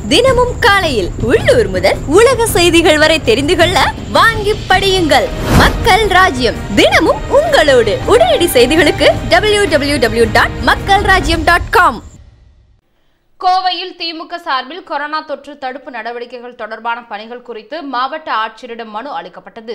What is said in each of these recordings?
தினமும் காலையில் உள்ளூர் முதல் உலக செய்திகள் வரை தெரிந்து கொள்ள வாங்கி படியுங்கள் மக்கள் ராஜ்யம் தினமும் உங்களோடு உடனடி செய்திகளுக்கு டபிள்யூ டபிள்யூ டபிள்யூ டாட் மக்கள் ராஜ்யம் டாட் காம் கோவையில் திமுக சார்பில் கொரோனா தொற்று தடுப்பு நடவடிக்கைகள் தொடர்பான பணிகள் குறித்து மாவட்ட ஆட்சியரிடம் மனு அளிக்கப்பட்டது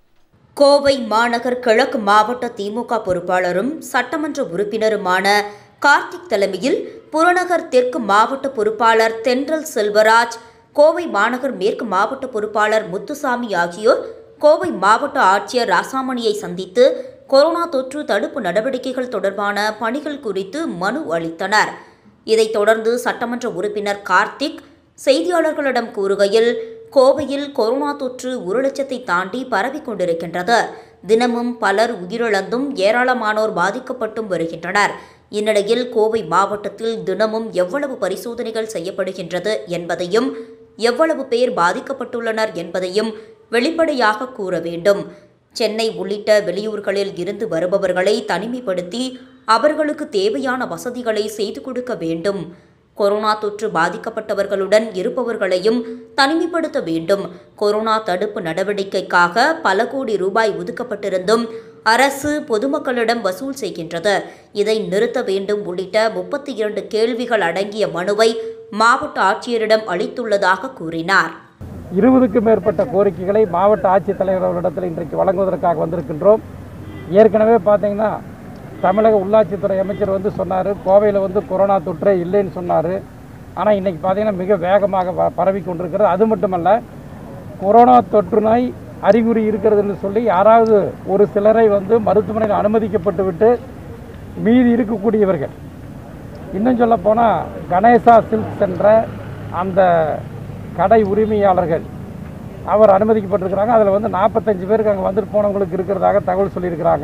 கோவை மாநகர் கிழக்கு மாவட்ட திமுக பொறுப்பாளரும் சட்டமன்ற உறுப்பினருமான கார்த்திக் தலைமையில் புறநகர் தெற்கு மாவட்ட பொறுப்பாளர் தென்றல் செல்வராஜ் கோவை மாநகர் மேற்கு மாவட்ட பொறுப்பாளர் முத்துசாமி ஆகியோர் கோவை மாவட்ட ஆட்சியர் ராசாமணியை சந்தித்து கொரோனா தொற்று தடுப்பு நடவடிக்கைகள் தொடர்பான பணிகள் குறித்து மனு அளித்தனர் இதைத் தொடர்ந்து சட்டமன்ற உறுப்பினர் கார்த்திக் செய்தியாளர்களிடம் கூறுகையில் கோவையில் கொரோனா தொற்று ஒரு லட்சத்தை தாண்டி பரவிக் கொண்டிருக்கின்றது தினமும் பலர் உயிரிழந்தும் ஏராளமானோர் பாதிக்கப்பட்டும் வருகின்றனர் இந்நிலையில் கோவை மாவட்டத்தில் தினமும் எவ்வளவு பரிசோதனைகள் செய்யப்படுகின்றது என்பதையும் எவ்வளவு பேர் பாதிக்கப்பட்டுள்ளனர் என்பதையும் வெளிப்படையாக கூற வேண்டும் சென்னை உள்ளிட்ட வெளியூர்களில் இருந்து வருபவர்களை தனிமைப்படுத்தி அவர்களுக்கு தேவையான வசதிகளை செய்து கொடுக்க வேண்டும் கொரோனா தொற்று பாதிக்கப்பட்டவர்களுடன் இருப்பவர்களையும் தனிமைப்படுத்த வேண்டும் கொரோனா தடுப்பு நடவடிக்கைக்காக பல கோடி ரூபாய் ஒதுக்கப்பட்டிருந்தும் அரசு பொதுமக்களிடம் வசூல் செய்கின்றது இதை நிறுத்த வேண்டும் உள்ளிட்ட முப்பத்தி இரண்டு கேள்விகள் அடங்கிய மனுவை மாவட்ட ஆட்சியரிடம் அளித்துள்ளதாக கூறினார் இருபதுக்கும் மேற்பட்ட கோரிக்கைகளை மாவட்ட ஆட்சித்தலைவர் அவர்களிடத்தில் இன்றைக்கு வழங்குவதற்காக வந்திருக்கின்றோம் ஏற்கனவே பார்த்தீங்கன்னா தமிழக உள்ளாட்சித்துறை அமைச்சர் வந்து சொன்னார் கோவையில் வந்து கொரோனா தொற்றே இல்லைன்னு சொன்னார் ஆனால் இன்றைக்கி பார்த்தீங்கன்னா மிக வேகமாக ப- பரவி கொண்டிருக்கிறது அது மட்டுமல்ல கொரோனா தொற்று நோய் அறிகுறி இருக்கிறதுன்னு சொல்லி யாராவது ஒரு சிலரை வந்து மருத்துவமனையில் அனுமதிக்கப்பட்டு விட்டு மீதி இருக்கக்கூடியவர்கள் இன்னும் சொல்ல போனால் கணேசா சில்க்ஸ் என்ற அந்த கடை உரிமையாளர்கள் அவர் அனுமதிக்கப்பட்டிருக்கிறாங்க அதில் வந்து நாற்பத்தஞ்சு பேருக்கு அங்கே வந்துட்டு போனவங்களுக்கு இருக்கிறதாக தகவல் சொல்லியிருக்கிறாங்க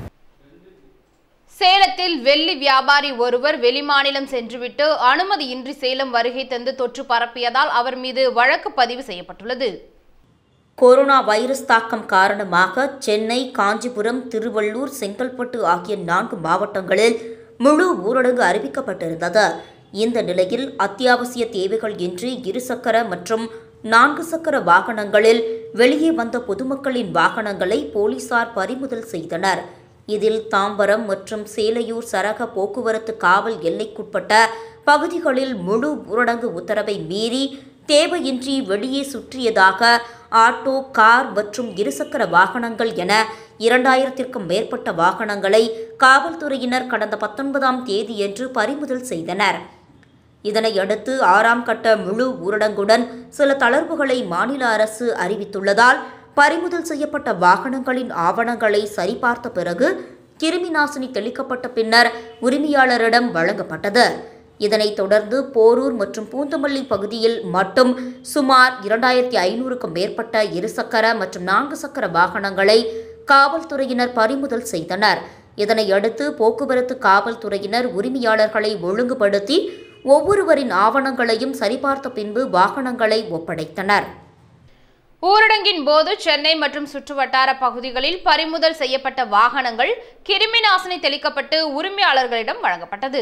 சேலத்தில் வெள்ளி வியாபாரி ஒருவர் வெளிமாநிலம் சென்றுவிட்டு அனுமதியின்றி சேலம் வருகை தந்து தொற்று பரப்பியதால் அவர் மீது வழக்கு பதிவு செய்யப்பட்டுள்ளது கொரோனா வைரஸ் தாக்கம் காரணமாக சென்னை காஞ்சிபுரம் திருவள்ளூர் செங்கல்பட்டு ஆகிய நான்கு மாவட்டங்களில் முழு ஊரடங்கு அறிவிக்கப்பட்டிருந்தது இந்த நிலையில் அத்தியாவசிய தேவைகள் இன்றி இருசக்கர மற்றும் நான்கு சக்கர வாகனங்களில் வெளியே வந்த பொதுமக்களின் வாகனங்களை போலீசார் பறிமுதல் செய்தனர் இதில் தாம்பரம் மற்றும் சேலையூர் சரக போக்குவரத்து காவல் எல்லைக்குட்பட்ட பகுதிகளில் முழு ஊரடங்கு உத்தரவை மீறி தேவையின்றி வெளியே சுற்றியதாக ஆட்டோ கார் மற்றும் இருசக்கர வாகனங்கள் என இரண்டாயிரத்திற்கும் மேற்பட்ட வாகனங்களை காவல்துறையினர் கடந்த பத்தொன்பதாம் தேதியன்று பறிமுதல் செய்தனர் இதனையடுத்து ஆறாம் கட்ட முழு ஊரடங்குடன் சில தளர்வுகளை மாநில அரசு அறிவித்துள்ளதால் பறிமுதல் செய்யப்பட்ட வாகனங்களின் ஆவணங்களை சரிபார்த்த பிறகு கிருமி நாசினி தெளிக்கப்பட்ட பின்னர் உரிமையாளரிடம் வழங்கப்பட்டது இதனைத் தொடர்ந்து போரூர் மற்றும் பூந்தமல்லி பகுதியில் மட்டும் சுமார் இரண்டாயிரத்தி ஐநூறுக்கும் மேற்பட்ட இருசக்கர மற்றும் நான்கு சக்கர வாகனங்களை காவல்துறையினர் பறிமுதல் செய்தனர் இதனையடுத்து போக்குவரத்து காவல்துறையினர் உரிமையாளர்களை ஒழுங்குபடுத்தி ஒவ்வொருவரின் ஆவணங்களையும் சரிபார்த்த பின்பு வாகனங்களை ஒப்படைத்தனர் ஊரடங்கின் போது சென்னை மற்றும் சுற்றுவட்டார பகுதிகளில் பறிமுதல் செய்யப்பட்ட வாகனங்கள் கிருமி நாசினி தெளிக்கப்பட்டு உரிமையாளர்களிடம் வழங்கப்பட்டது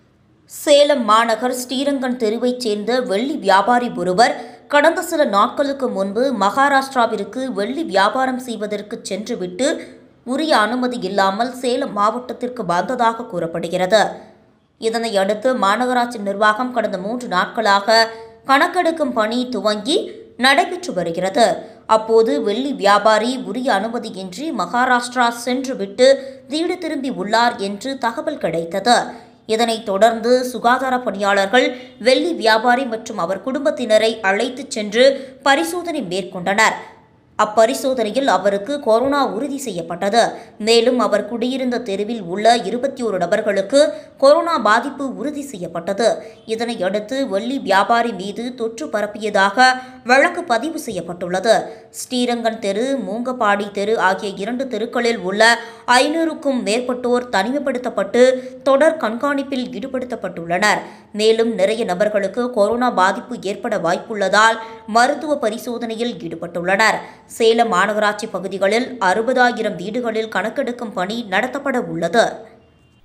சேலம் மாநகர் ஸ்ரீரங்கன் தெருவைச் சேர்ந்த வெள்ளி வியாபாரி ஒருவர் கடந்த சில நாட்களுக்கு முன்பு மகாராஷ்டிராவிற்கு வெள்ளி வியாபாரம் செய்வதற்கு சென்றுவிட்டு உரிய அனுமதி இல்லாமல் சேலம் மாவட்டத்திற்கு வந்ததாக கூறப்படுகிறது இதனை அடுத்து மாநகராட்சி நிர்வாகம் கடந்த மூன்று நாட்களாக கணக்கெடுக்கும் பணி துவங்கி நடைபெற்று வருகிறது அப்போது வெள்ளி வியாபாரி உரிய அனுமதியின்றி மகாராஷ்டிரா சென்றுவிட்டு வீடு திரும்பி உள்ளார் என்று தகவல் கிடைத்தது இதனைத் தொடர்ந்து சுகாதார பணியாளர்கள் வெள்ளி வியாபாரி மற்றும் அவர் குடும்பத்தினரை அழைத்துச் சென்று பரிசோதனை மேற்கொண்டனர் அப்பரிசோதனையில் அவருக்கு கொரோனா உறுதி செய்யப்பட்டது மேலும் அவர் குடியிருந்த தெருவில் உள்ள இருபத்தி ஒரு நபர்களுக்கு கொரோனா பாதிப்பு உறுதி செய்யப்பட்டது இதனையடுத்து வெள்ளி வியாபாரி மீது தொற்று பரப்பியதாக வழக்கு பதிவு செய்யப்பட்டுள்ளது ஸ்ரீரங்கன் தெரு மூங்கப்பாடி தெரு ஆகிய இரண்டு தெருக்களில் உள்ள ஐநூறுக்கும் மேற்பட்டோர் தனிமைப்படுத்தப்பட்டு தொடர் கண்காணிப்பில் ஈடுபடுத்தப்பட்டுள்ளனர் மேலும் நிறைய நபர்களுக்கு கொரோனா பாதிப்பு ஏற்பட வாய்ப்புள்ளதால் மருத்துவ பரிசோதனையில் ஈடுபட்டுள்ளனர் சேலம் மாநகராட்சி பகுதிகளில் அறுபதாயிரம் வீடுகளில் கணக்கெடுக்கும் பணி நடத்தப்பட உள்ளது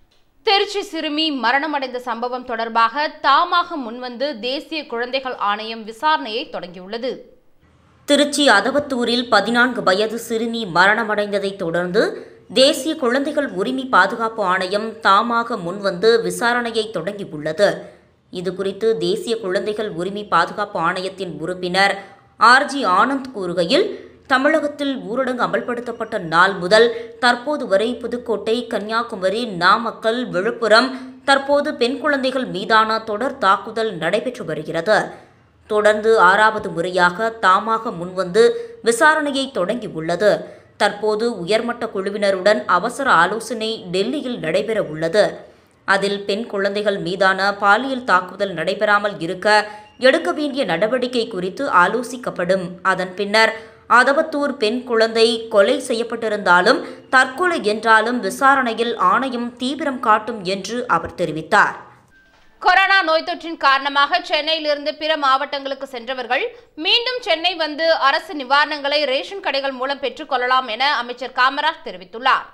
திருச்சி சிறுமி மரணமடைந்த சம்பவம் தொடர்பாக தாமாக முன்வந்து தேசிய குழந்தைகள் ஆணையம் விசாரணையை தொடங்கியுள்ளது திருச்சி அதவத்தூரில் பதினான்கு வயது சிறுமி மரணமடைந்ததைத் தொடர்ந்து தேசிய குழந்தைகள் உரிமை பாதுகாப்பு ஆணையம் தாமாக முன்வந்து விசாரணையை தொடங்கியுள்ளது இதுகுறித்து தேசிய குழந்தைகள் உரிமை பாதுகாப்பு ஆணையத்தின் உறுப்பினர் ஆர்ஜி ஆனந்த் கூறுகையில் தமிழகத்தில் ஊரடங்கு அமல்படுத்தப்பட்ட நாள் முதல் தற்போது வரை புதுக்கோட்டை கன்னியாகுமரி நாமக்கல் விழுப்புரம் தற்போது பெண் குழந்தைகள் மீதான தொடர் தாக்குதல் நடைபெற்று வருகிறது தொடர்ந்து ஆறாவது முறையாக தாமாக முன்வந்து விசாரணையை தொடங்கியுள்ளது தற்போது உயர்மட்ட குழுவினருடன் அவசர ஆலோசனை டெல்லியில் நடைபெற உள்ளது அதில் பெண் குழந்தைகள் மீதான பாலியல் தாக்குதல் நடைபெறாமல் இருக்க எடுக்க வேண்டிய நடவடிக்கை குறித்து ஆலோசிக்கப்படும் அதன் பின்னர் அதவத்தூர் பெண் குழந்தை கொலை செய்யப்பட்டிருந்தாலும் தற்கொலை என்றாலும் விசாரணையில் ஆணையம் தீவிரம் காட்டும் என்று அவர் தெரிவித்தார் கொரோனா நோய் தொற்றின் காரணமாக சென்னையிலிருந்து பிற மாவட்டங்களுக்கு சென்றவர்கள் மீண்டும் சென்னை வந்து அரசு நிவாரணங்களை ரேஷன் கடைகள் மூலம் பெற்றுக்கொள்ளலாம் என அமைச்சர் காமராஜ் தெரிவித்துள்ளார்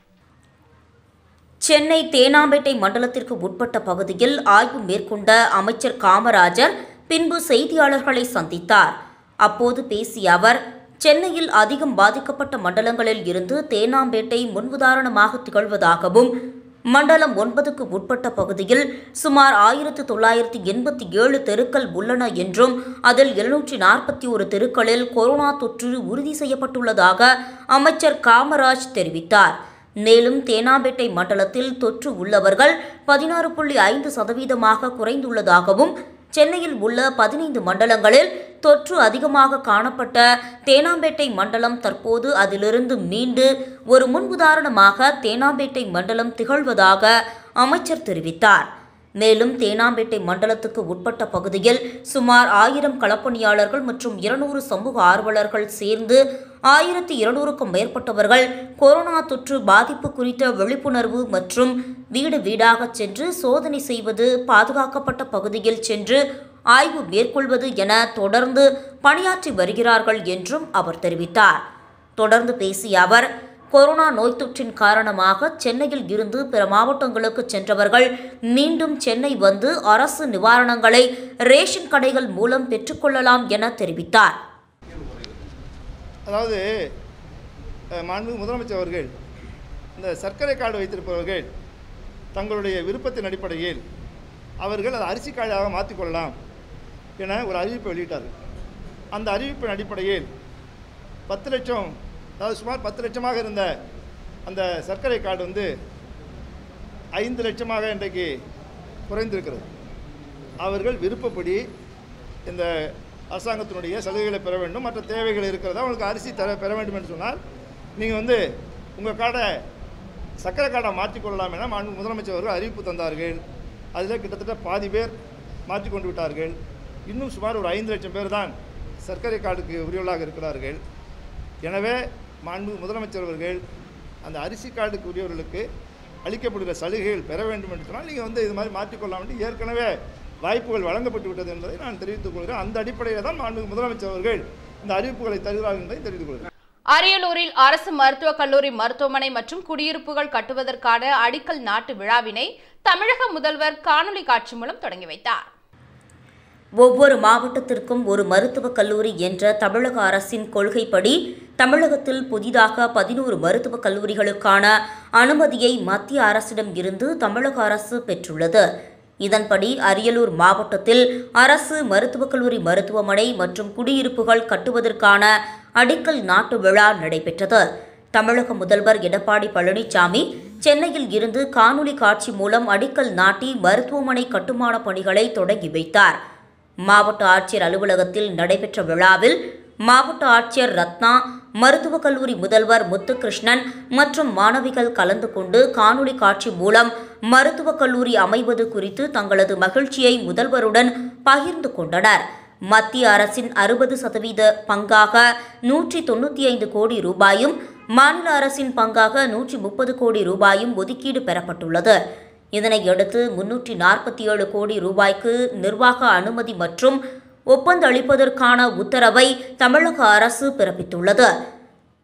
சென்னை தேனாம்பேட்டை மண்டலத்திற்கு உட்பட்ட பகுதியில் ஆய்வு மேற்கொண்ட அமைச்சர் காமராஜர் பின்பு செய்தியாளர்களை சந்தித்தார் அப்போது பேசிய அவர் சென்னையில் அதிகம் பாதிக்கப்பட்ட மண்டலங்களில் இருந்து தேனாம்பேட்டை முன்னுதாரணமாக திகழ்வதாகவும் மண்டலம் ஒன்பதுக்கு உட்பட்ட பகுதியில் சுமார் ஆயிரத்து தொள்ளாயிரத்தி எண்பத்தி ஏழு தெருக்கள் உள்ளன என்றும் அதில் எழுநூற்றி நாற்பத்தி ஒரு தெருக்களில் கொரோனா தொற்று உறுதி செய்யப்பட்டுள்ளதாக அமைச்சர் காமராஜ் தெரிவித்தார் மேலும் தேனாம்பேட்டை மண்டலத்தில் தொற்று உள்ளவர்கள் பதினாறு புள்ளி ஐந்து சதவீதமாக குறைந்துள்ளதாகவும் சென்னையில் உள்ள பதினைந்து மண்டலங்களில் தொற்று அதிகமாக காணப்பட்ட தேனாம்பேட்டை மண்டலம் தற்போது அதிலிருந்து மீண்டு ஒரு முன்னுதாரணமாக தேனாம்பேட்டை மண்டலம் திகழ்வதாக அமைச்சர் தெரிவித்தார் மேலும் தேனாம்பேட்டை மண்டலத்துக்கு உட்பட்ட பகுதியில் சுமார் ஆயிரம் களப்பணியாளர்கள் மற்றும் இருநூறு சமூக ஆர்வலர்கள் சேர்ந்து ஆயிரத்தி இருநூறுக்கும் மேற்பட்டவர்கள் கொரோனா தொற்று பாதிப்பு குறித்த விழிப்புணர்வு மற்றும் வீடு வீடாக சென்று சோதனை செய்வது பாதுகாக்கப்பட்ட பகுதியில் சென்று ஆய்வு மேற்கொள்வது என தொடர்ந்து பணியாற்றி வருகிறார்கள் என்றும் அவர் தெரிவித்தார் தொடர்ந்து பேசிய அவர் கொரோனா நோய் தொற்றின் காரணமாக சென்னையில் இருந்து பிற மாவட்டங்களுக்கு சென்றவர்கள் மீண்டும் சென்னை வந்து அரசு நிவாரணங்களை ரேஷன் கடைகள் மூலம் பெற்றுக்கொள்ளலாம் என தெரிவித்தார் அதாவது அஹ், மாண்புமிகு முதலமைச்சர் அவர்கள் இந்த சர்க்கரை கார்டு வைத்திருப்பவர்கள் தங்களுடைய விருப்பத்தின் அடிப்படையில் அவர்கள் அதை அரிசி கார்டாக மாற்றிக்கொள்ளலாம் என ஒரு அறிவிப்பை வெளியிட்டார்கள் அந்த அறிவிப்பின் அடிப்படையில் பத்து லட்சம் அதாவது சுமார் பத்து லட்சமாக இருந்த அந்த சர்க்கரை கார்டு வந்து ஐந்து லட்சமாக இன்றைக்கு குறைந்திருக்கிறது அவர்கள் விருப்பப்படி இந்த அரசாங்கத்தினுடைய சலுகைகளை பெற வேண்டும் மற்ற தேவைகள் இருக்கிறதா அவங்களுக்கு அரிசி தர பெற வேண்டும் என்று சொன்னால் நீங்கள் வந்து உங்கள் கார்டை சர்க்கரை கார்டை மாற்றிக்கொள்ளலாம் என மாண்பு முதலமைச்சர் அவர்கள் அறிவிப்பு தந்தார்கள் அதில் கிட்டத்தட்ட பாதி பேர் மாற்றிக்கொண்டு விட்டார்கள் இன்னும் சுமார் ஒரு ஐந்து லட்சம் பேர் தான் சர்க்கரை கார்டுக்கு உரியவர்களாக இருக்கிறார்கள் எனவே மாண்பு முதலமைச்சர் அவர்கள் அந்த அரிசி கார்டுக்கு உரியவர்களுக்கு அளிக்கப்படுகிற சலுகைகள் பெற வேண்டும் என்று சொன்னால் நீங்கள் வந்து இது மாதிரி மாற்றிக்கொள்ளலாம் என்று ஏற்கனவே வாய்ப்புகள் வழங்கப்பட்டு விட்டது என்பதை நான் தெரிவித்துக் கொள்கிறேன் அந்த அடிப்படையில் தான் மாண்பு முதலமைச்சர் அவர்கள் இந்த அறிவிப்புகளை தருகிறார்கள் என்பதை தெரிவித்துக் கொள்கிறேன் அரியலூரில் அரசு மருத்துவக் கல்லூரி மருத்துவமனை மற்றும் குடியிருப்புகள் கட்டுவதற்கான அடிக்கல் நாட்டு விழாவினை தமிழக முதல்வர் காணொலி காட்சி மூலம் தொடங்கி வைத்தார் ஒவ்வொரு மாவட்டத்திற்கும் ஒரு மருத்துவக் கல்லூரி என்ற தமிழக அரசின் கொள்கைப்படி தமிழகத்தில் புதிதாக பதினோரு மருத்துவக் கல்லூரிகளுக்கான அனுமதியை மத்திய அரசிடம் இருந்து தமிழக அரசு பெற்றுள்ளது இதன்படி அரியலூர் மாவட்டத்தில் அரசு மருத்துவக் கல்லூரி மருத்துவமனை மற்றும் குடியிருப்புகள் கட்டுவதற்கான அடிக்கல் நாட்டு விழா நடைபெற்றது தமிழக முதல்வர் எடப்பாடி பழனிசாமி சென்னையில் இருந்து காணொலி காட்சி மூலம் அடிக்கல் நாட்டி மருத்துவமனை கட்டுமான பணிகளை தொடங்கி வைத்தார் மாவட்ட ஆட்சியர் அலுவலகத்தில் நடைபெற்ற விழாவில் மாவட்ட ஆட்சியர் ரத்னா மருத்துவக் கல்லூரி முதல்வர் முத்துகிருஷ்ணன் மற்றும் மாணவிகள் கலந்து கொண்டு காணொலி காட்சி மூலம் மருத்துவக் கல்லூரி அமைவது குறித்து தங்களது மகிழ்ச்சியை முதல்வருடன் பகிர்ந்து கொண்டனர் மத்திய அரசின் அறுபது சதவீத பங்காக நூற்றி தொண்ணூற்றி ஐந்து கோடி ரூபாயும் மாநில அரசின் பங்காக நூற்றி முப்பது கோடி ரூபாயும் ஒதுக்கீடு பெறப்பட்டுள்ளது இதனையடுத்து முன்னூற்றி நாற்பத்தி ஏழு கோடி ரூபாய்க்கு நிர்வாக அனுமதி மற்றும் ஒப்பந்த அளிப்பதற்கான உத்தரவை தமிழக அரசு பிறப்பித்துள்ளது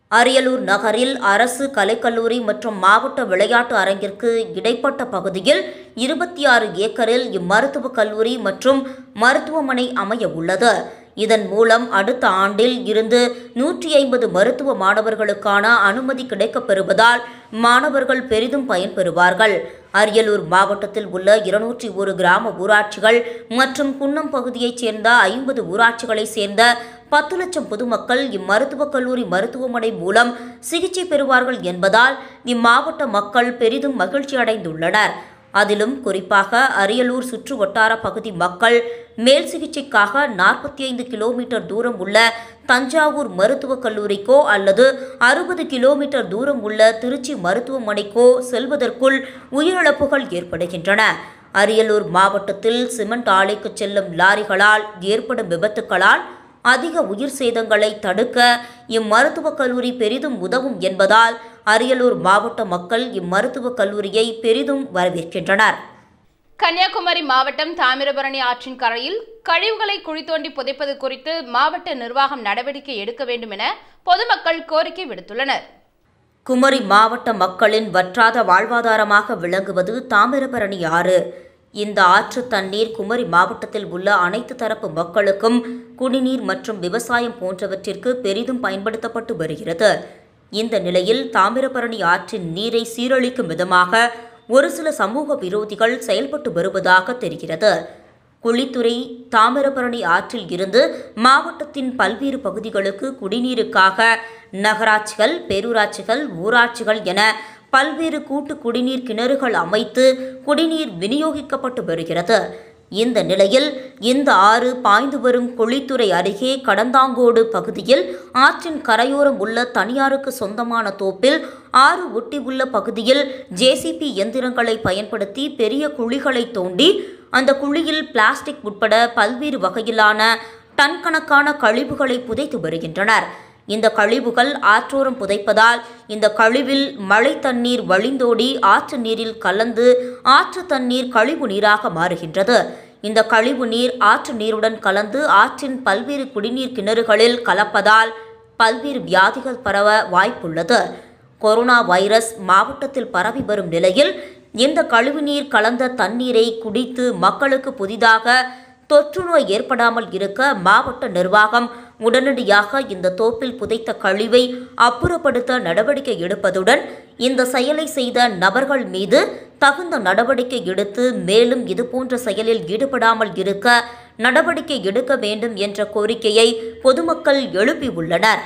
அரியலூர் நகரில் அரசு கலைக்கல்லூரி மற்றும் மாவட்ட விளையாட்டு அரங்கிற்கு இடைப்பட்ட பகுதியில் இருபத்தி ஆறு ஏக்கரில் இம்மருத்துவக் கல்லூரி மற்றும் மருத்துவமனை அமைய உள்ளது இதன் மூலம் அடுத்த ஆண்டில் இருந்து நூற்றி ஐம்பது மருத்துவ மாணவர்களுக்கான அனுமதி கிடைக்கப் பெறுவதால் மாணவர்கள் பெரிதும் பயன்பெறுவார்கள் அரியலூர் மாவட்டத்தில் உள்ள இருநூற்றி ஒரு கிராம ஊராட்சிகள் மற்றும் குன்னம் பகுதியைச் சேர்ந்த ஐம்பது ஊராட்சிகளைச் சேர்ந்த பத்து லட்சம் பொதுமக்கள் இம்மருத்துவக் கல்லூரி மருத்துவமனை மூலம் சிகிச்சை பெறுவார்கள் என்பதால் இம்மாவட்ட மக்கள் பெரிதும் மகிழ்ச்சி அடைந்துள்ளனர் அதிலும் குறிப்பாக அரியலூர் சுற்று வட்டார பகுதி மக்கள் மேல் சிகிச்சைக்காக நாற்பத்தி ஐந்து கிலோமீட்டர் தூரம் உள்ள தஞ்சாவூர் மருத்துவக் கல்லூரிக்கோ அல்லது அறுபது கிலோமீட்டர் தூரம் உள்ள திருச்சி மருத்துவமனைக்கோ செல்வதற்குள் உயிரிழப்புகள் ஏற்படுகின்றன அரியலூர் மாவட்டத்தில் சிமெண்ட் ஆலைக்கு செல்லும் லாரிகளால் ஏற்படும் விபத்துக்களால் அதிக உயிர் சேதங்களை தடுக்க இம்மருத்துவக் கல்லூரி பெரிதும் உதவும் என்பதால் அரியலூர் மாவட்ட மக்கள் இம்மருத்துவக் கல்லூரியை பெரிதும் வரவேற்கின்றனர் கன்னியாகுமரி மாவட்டம் தாமிரபரணி ஆற்றின் கரையில் கழிவுகளை குழி தோண்டி புதைப்பது குறித்து மாவட்ட நிர்வாகம் நடவடிக்கை எடுக்க வேண்டும் என பொதுமக்கள் கோரிக்கை விடுத்துள்ளனர் குமரி மாவட்ட மக்களின் வற்றாத வாழ்வாதாரமாக விளங்குவது தாமிரபரணி ஆறு இந்த ஆற்று தண்ணீர் குமரி மாவட்டத்தில் உள்ள அனைத்து தரப்பு மக்களுக்கும் குடிநீர் மற்றும் விவசாயம் போன்றவற்றிற்கு பெரிதும் பயன்படுத்தப்பட்டு வருகிறது இந்த நிலையில் தாமிரபரணி ஆற்றின் நீரை சீரழிக்கும் விதமாக ஒரு சில சமூக விரோதிகள் செயல்பட்டு வருவதாக தெரிகிறது குழித்துறை தாமிரபரணி ஆற்றில் இருந்து மாவட்டத்தின் பல்வேறு பகுதிகளுக்கு குடிநீருக்காக நகராட்சிகள் பேரூராட்சிகள் ஊராட்சிகள் என பல்வேறு கூட்டு குடிநீர் கிணறுகள் அமைத்து குடிநீர் விநியோகிக்கப்பட்டு வருகிறது இந்த நிலையில் இந்த ஆறு பாய்ந்து வரும் குழித்துறை அருகே கடந்தாங்கோடு பகுதியில் ஆற்றின் கரையோரம் உள்ள தனியாருக்கு சொந்தமான தோப்பில் ஆறு ஒட்டி உள்ள பகுதியில் ஜேசிபி எந்திரங்களை பயன்படுத்தி பெரிய குழிகளை தோண்டி அந்த குழியில் பிளாஸ்டிக் உட்பட பல்வேறு வகையிலான டன் கணக்கான கழிவுகளை புதைத்து வருகின்றனர் இந்த கழிவுகள் ஆற்றோரம் புதைப்பதால் இந்த கழிவில் மழை தண்ணீர் வழிந்தோடி ஆற்று நீரில் கலந்து ஆற்று தண்ணீர் கழிவு நீராக மாறுகின்றது இந்த கழிவு நீர் ஆற்று நீருடன் கலந்து ஆற்றின் பல்வேறு குடிநீர் கிணறுகளில் கலப்பதால் பல்வேறு வியாதிகள் பரவ வாய்ப்புள்ளது கொரோனா வைரஸ் மாவட்டத்தில் பரவி வரும் நிலையில் இந்த கழிவுநீர் கலந்த தண்ணீரை குடித்து மக்களுக்கு புதிதாக தொற்று நோய் ஏற்படாமல் இருக்க மாவட்ட நிர்வாகம் உடனடியாக இந்த தோப்பில் புதைத்த கழிவை அப்புறப்படுத்த நடவடிக்கை எடுப்பதுடன் இந்த செயலை செய்த நபர்கள் மீது தகுந்த நடவடிக்கை எடுத்து மேலும் இதுபோன்ற செயலில் ஈடுபடாமல் இருக்க நடவடிக்கை எடுக்க வேண்டும் என்ற கோரிக்கையை பொதுமக்கள் எழுப்பியுள்ளனர்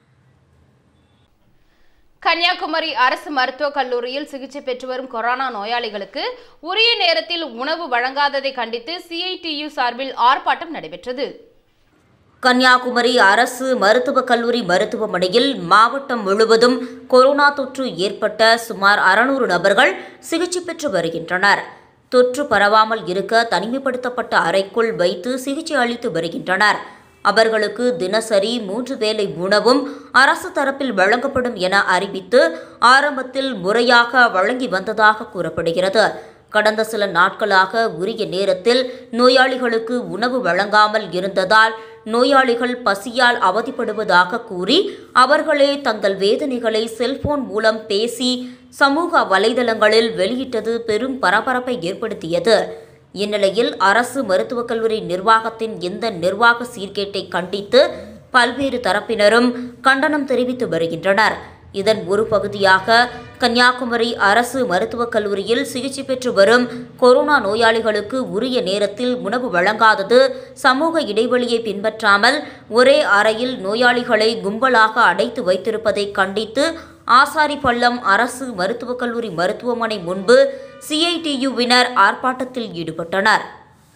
கன்னியாகுமரி அரசு மருத்துவக் கல்லூரியில் சிகிச்சை பெற்று வரும் கொரோனா நோயாளிகளுக்கு உரிய நேரத்தில் உணவு வழங்காததை கண்டித்து சிஐடியு சார்பில் ஆர்ப்பாட்டம் நடைபெற்றது கன்னியாகுமரி அரசு மருத்துவக் கல்லூரி மருத்துவமனையில் மாவட்டம் முழுவதும் கொரோனா தொற்று ஏற்பட்ட சுமார் அறுநூறு நபர்கள் சிகிச்சை பெற்று வருகின்றனர் தொற்று பரவாமல் இருக்க தனிமைப்படுத்தப்பட்ட அறைக்குள் வைத்து சிகிச்சை அளித்து வருகின்றனர் அவர்களுக்கு தினசரி மூன்று வேளை உணவும் அரசு தரப்பில் வழங்கப்படும் என அறிவித்து ஆரம்பத்தில் முறையாக வழங்கி வந்ததாக கூறப்படுகிறது கடந்த சில நாட்களாக உரிய நேரத்தில் நோயாளிகளுக்கு உணவு வழங்காமல் இருந்ததால் நோயாளிகள் பசியால் அவதிப்படுவதாக கூறி அவர்களே தங்கள் வேதனைகளை செல்போன் மூலம் பேசி சமூக வலைதளங்களில் வெளியிட்டது பெரும் பரபரப்பை ஏற்படுத்தியது இந்நிலையில் அரசு மருத்துவக் கல்லூரி நிர்வாகத்தின் இந்த நிர்வாக சீர்கேட்டை கண்டித்து பல்வேறு தரப்பினரும் கண்டனம் தெரிவித்து வருகின்றனர் இதன் ஒரு பகுதியாக கன்னியாகுமரி அரசு மருத்துவக் கல்லூரியில் சிகிச்சை பெற்று வரும் கொரோனா நோயாளிகளுக்கு உரிய நேரத்தில் உணவு வழங்காதது சமூக இடைவெளியை பின்பற்றாமல் ஒரே அறையில் நோயாளிகளை கும்பலாக அடைத்து வைத்திருப்பதை கண்டித்து ஆசாரிப்பள்ளம் அரசு மருத்துவக் கல்லூரி மருத்துவமனை முன்பு சிஐடியுவினர் ஆர்ப்பாட்டத்தில் ஈடுபட்டனர்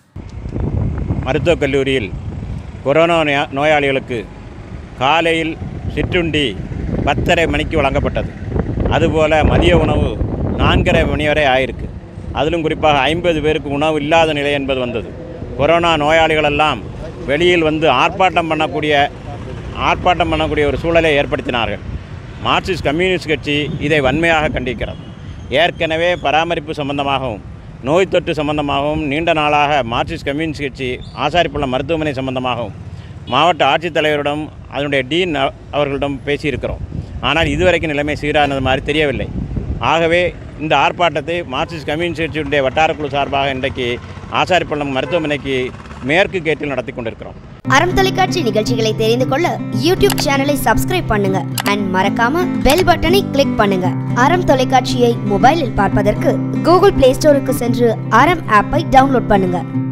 மருத்துவக் கல்லூரியில் கொரோனா நோயா- நோயாளிகளுக்கு காலையில் சிற்றுண்டி பத்தரை மணிக்கு வழங்கப்பட்டது அதுபோல் மதிய உணவு நான்கரை மணி வரை ஆயிருக்கு அதிலும் குறிப்பாக ஐம்பது பேருக்கு உணவு இல்லாத நிலை என்பது வந்தது கொரோனா நோயாளிகளெல்லாம் வெளியில் வந்து ஆர்ப்பாட்டம் பண்ணக்கூடிய ஆர்ப்பாட்டம் பண்ணக்கூடிய ஒரு சூழலை ஏற்படுத்தினார்கள் மார்க்சிஸ்ட் கம்யூனிஸ்ட் கட்சி இதை வன்மையாக கண்டிக்கிறது ஏற்கனவே பராமரிப்பு சம்பந்தமாகவும் நோய் தொற்று சம்பந்தமாகவும் நீண்ட நாளாக மார்க்சிஸ்ட் கம்யூனிஸ்ட் கட்சி ஆசாரிப்பள்ளம் மருத்துவமனை சம்பந்தமாகவும் மாவட்ட ஆட்சித்தலைவரிடம் அதனுடைய டீன் அவ- அவர்களிடம் பேசியிருக்கிறோம் ஆனால் இதுவரைக்கும் நிலைமை சீரானது மாதிரி தெரியவில்லை ஆகவே இந்த ஆர்ப்பாட்டத்தை மார்க்சிஸ்ட் கம்யூனிஸ்ட் கட்சியுடைய வட்டாரக்குழு சார்பாக இன்றைக்கு ஆசாரிப்பள்ளம் மருத்துவமனைக்கு மேற்கு கேட்டில் நடத்தி கொண்டிருக்கிறோம் அறம் தொலைக்காட்சி நிகழ்ச்சிகளை தெரிந்து கொள்ள யூடியூப் சேனலை சப்ஸ்கிரைப் பண்ணுங்க அண்ட் மறக்காம பெல் பட்டனை கிளிக் பண்ணுங்க அறம் தொலைக்காட்சியை மொபைலில் பார்ப்பதற்கு கூகுள் பிளே ஸ்டோருக்கு சென்று அறம் ஆப்பை டவுன்லோட் பண்ணுங்க